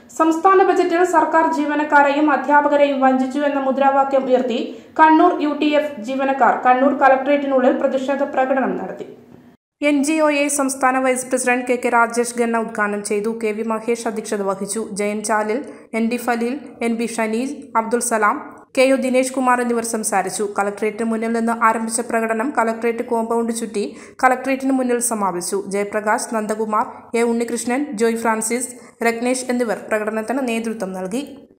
സംസ്ഥാന ബജറ്റിൽ സർക്കാർ ജീവനക്കാരെയും അധ്യാപകരെയും വഞ്ചിച്ചു എന്ന മുദ്രാവാക്യം ഉയർത്തി കണ്ണൂർ യു ടി എഫ് ജീവനക്കാർ കണ്ണൂർ കളക്ടറേറ്റിനുള്ളിൽ പ്രതിഷേധ പ്രകടനം നടത്തി എൻ ജി ഒ എ സംസ്ഥാന vice president K K Rajesh Khanna ഉദ്ഘാടനം ചെയ്തു കെ വി മഹേഷ് അധ്യക്ഷത വഹിച്ചു Jayan Chalil N D Faleel N B Shanees Abdul Salam K U Dinesh Kumar എന്നിവർ സംസാരിച്ചു കളക്ടറേറ്റിന് മുന്നിൽ നിന്ന് ആരംഭിച്ച പ്രകടനം കളക്ടറേറ്റ് കോമ്പൗണ്ട് ചുറ്റി കളക്ടറേറ്റിന് മുന്നിൽ സമാപിച്ചു ജയപ്രകാശ് നന്ദകുമാർ എ ഉണ്ണികൃഷ്ണൻ ജോയ് ഫ്രാൻസിസ് രഗ്നേഷ് എന്നിവർ പ്രകടനത്തിന് നേതൃത്വം നൽകി